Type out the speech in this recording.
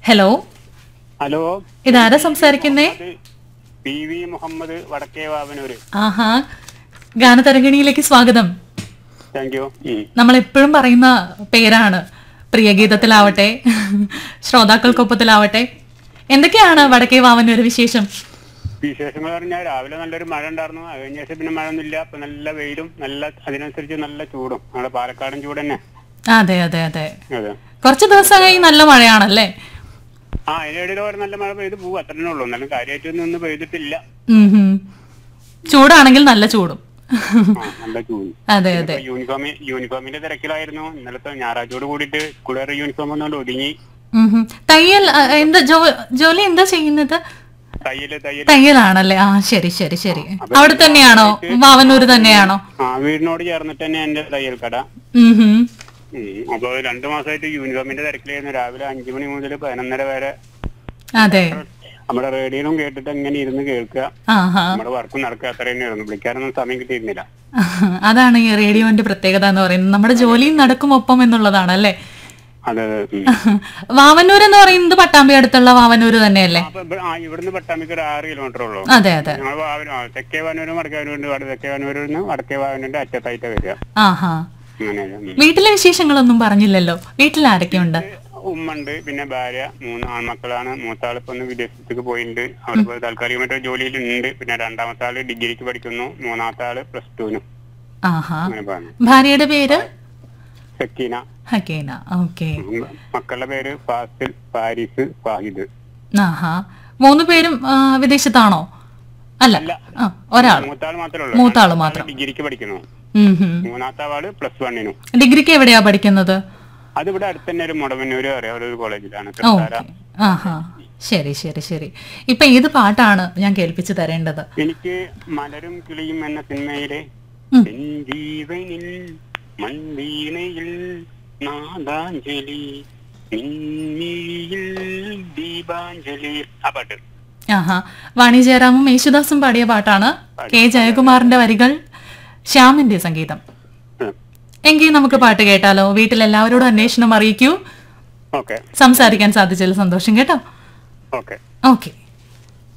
Hello hello ഇതാരാ സംസാരിക്കുന്നേ ഇത് P V Muhammad വടക്കേ വാവനൂര് ആഹാ ഗാനതരംഗിണിയിലേക്ക് സ്വാഗതം താങ്ക് യു നമ്മൾ എപ്പോഴും പറയുന്ന പേരാണ് പ്രിയഗീതത്തിലാവട്ടെ ശ്രോതാക്കൾക്കൊപ്പത്തിലാവട്ടെ എന്തൊക്കെയാണ് വടക്കേ വാവനൊരു വിശേഷം വിശേഷങ്ങൾ പറഞ്ഞാൽ രാവിലെ നല്ലൊരു മഴ ഉണ്ടായിരുന്നു അത് കഴിഞ്ഞ ശേഷം പിന്നെ മഴ ഒന്നുമില്ല അപ്പൊ നല്ല വെയിലും നല്ല അതിനനുസരിച്ച് നല്ല ചൂടും നമ്മുടെ പാലക്കാടൻ ചൂട് തന്നെ അതെ അതെ അതെ അതെ കുറച്ച് ദിവസമായി നല്ല മഴയാണല്ലേ ആ അതിനിടയിൽ ഒരു നല്ല മഴ പെയ്ത് പോകും അത്രേ ഉള്ളൂ എന്നാലും കാര്യമായിട്ടൊന്നും ഒന്നും പെയ്തിട്ടില്ല ഉം ഹും. ചൂടാണെങ്കിൽ നല്ല ചൂടും ആ നല്ല ചൂട് അതെ അതെ ഇപ്പൊ യൂണിഫോം യൂണിഫോമിന്റെ തിരക്കിലായിരുന്നു ഇന്നലത്തെ ഞായറാഴ്ചയോട് കൂടിയിട്ട് സ്കൂളുകാർ യൂണിഫോം ഒന്നും ഒതുങ്ങി ഉം ഹും. തയ്യൽ ആ, എന്താ ജോ ജോലി എന്താ ചെയ്യുന്നത് തയ്യല് തയ്യൽ തയ്യലാണല്ലേ ആ ശരി ശരി ശരി അവിടെ തന്നെയാണോ വാവനൂര് തന്നെയാണോ ആ വീടിനോട് ചേർന്നിട്ട് തന്നെ എന്റെ തയ്യൽ കട ഉം ഹും. ഉം. അപ്പൊ രണ്ടു മാസമായിട്ട് യൂണിഫോമിന്റെ തിരക്കിലായിരുന്നു രാവിലെ അഞ്ചു മണി മുതൽ പതിനൊന്നര വരെ അതെ നമ്മുടെ റേഡിയോയിലും കേട്ടിട്ട് എങ്ങനെ ഇരുന്ന് കേൾക്കുക ആഹാ നമ്മുടെ വർക്കും നടക്കുക അത്ര തന്നെയായിരുന്നു വിളിക്കാനൊന്നും സമയം കിട്ടിയിരുന്നില്ല അതാണ് ഈ റേഡിയോന്റെ പ്രത്യേകത എന്ന് പറയുന്നത് നമ്മുടെ ജോലിയും നടക്കും ഒപ്പം എന്നുള്ളതാണ് അല്ലേ അതെ അതെ ഉം. വാവന്നൂർ എന്ന് പറയുന്നത് പട്ടാമ്പി അടുത്തുള്ള വാവന്നൂര് തന്നെയല്ലേ അപ്പൊ ഇവിടെ- ആ, ഇവിടുന്ന് പട്ടാമ്പിക്ക് ഒരു ആറ് കിലോമീറ്റർ ഉള്ളൂ അതെ അതെ ഞങ്ങൾ വാവന ആ, തെക്കേ വാനൂരും വടക്കേ വാനൂരും അവിടെ തെക്കേ വാനൂരിൽ നിന്ന് വടക്കേ വാനൂരിന്റെ അറ്റത്തായിട്ട് വരിക ആഹാ അങ്ങനെ ഉം. വീട്ടിലെ വിശേഷങ്ങളൊന്നും പറഞ്ഞില്ലല്ലോ വീട്ടിൽ ആരൊക്കെയുണ്ട് ഉമ്മ ഉണ്ട് പിന്നെ ഭാര്യ മൂന്ന് ആൺമക്കളാണ് മൂത്താൾ ഇപ്പൊ ഒന്ന് വിദേശത്തേക്ക് പോയിട്ടുണ്ട് അവിടെ ഇപ്പൊ താൽക്കാലികമായിട്ട് ജോലിയിലുണ്ട് പിന്നെ രണ്ടാമത്തെ ആള് ഡിഗ്രിക്ക് പഠിക്കുന്നു മൂന്നാമത്തെ ആള് പ്ലസ് ടുവിനും ആഹാ അങ്ങനെ പറഞ്ഞു ഭാര്യയുടെ പേര് സക്കീന ഹക്കീന ഓക്കെ ഉം. മക്കളുടെ പേര് ഫാസിൽ ഫാരിസ് ഫാഹിദ് ആഹാ മൂന്ന് പേരും ആ, വിദേശത്താണോ അല്ല അല്ല. ആ ഒരാൾ മൂത്താൾ മാത്രമേ ഉള്ളൂ മൂത്താള് രണ്ടാമത്തെ മാത്രം. ആള് ഡിഗ്രിക്ക് പഠിക്കുന്നു ഉം ഹും. മൂന്നാമത്തെ ആള് പ്ലസ് വണ്ണിനും ഡിഗ്രിക്ക് എവിടെയാ പഠിക്കുന്നത് അതിവിടെ അടുത്ത് തന്നെ ഒരു മുടവന്നൂര് അറിയാം ഒരു കോളേജിലാണ് ഓക്കെ തൃത്താല. ആഹാ ശരി ശരി ശരി ഇപ്പൊ ഏത് പാട്ടാണ് ഞാൻ കേൾപ്പിച്ചു തരേണ്ടത് എനിക്ക് മലരും കിളിയും എന്ന സിനിമയിലെ ഉം. എൻ ജീവനിൽ മൺവീണയിൽ നാദാഞ്ജലി മിന്നിയിൽ ദീപാഞ്ജലി ആ പാട്ട് ആഹാ വാണി ജയറാമും യേശുദാസും പാടിയ പാട്ടാണ് കെ ജയകുമാറിന്റെ വരികൾ ശ്യാമിന്റെ സംഗീതം ഉം. എങ്കിൽ നമുക്ക് പാട്ട് കേട്ടാലോ വീട്ടിൽ എല്ലാവരോടും അന്വേഷണം അറിയിക്കൂ ഓക്കെ സംസാരിക്കാൻ സാധിച്ചതിൽ സന്തോഷം കേട്ടോ ഓക്കെ ഓക്കെ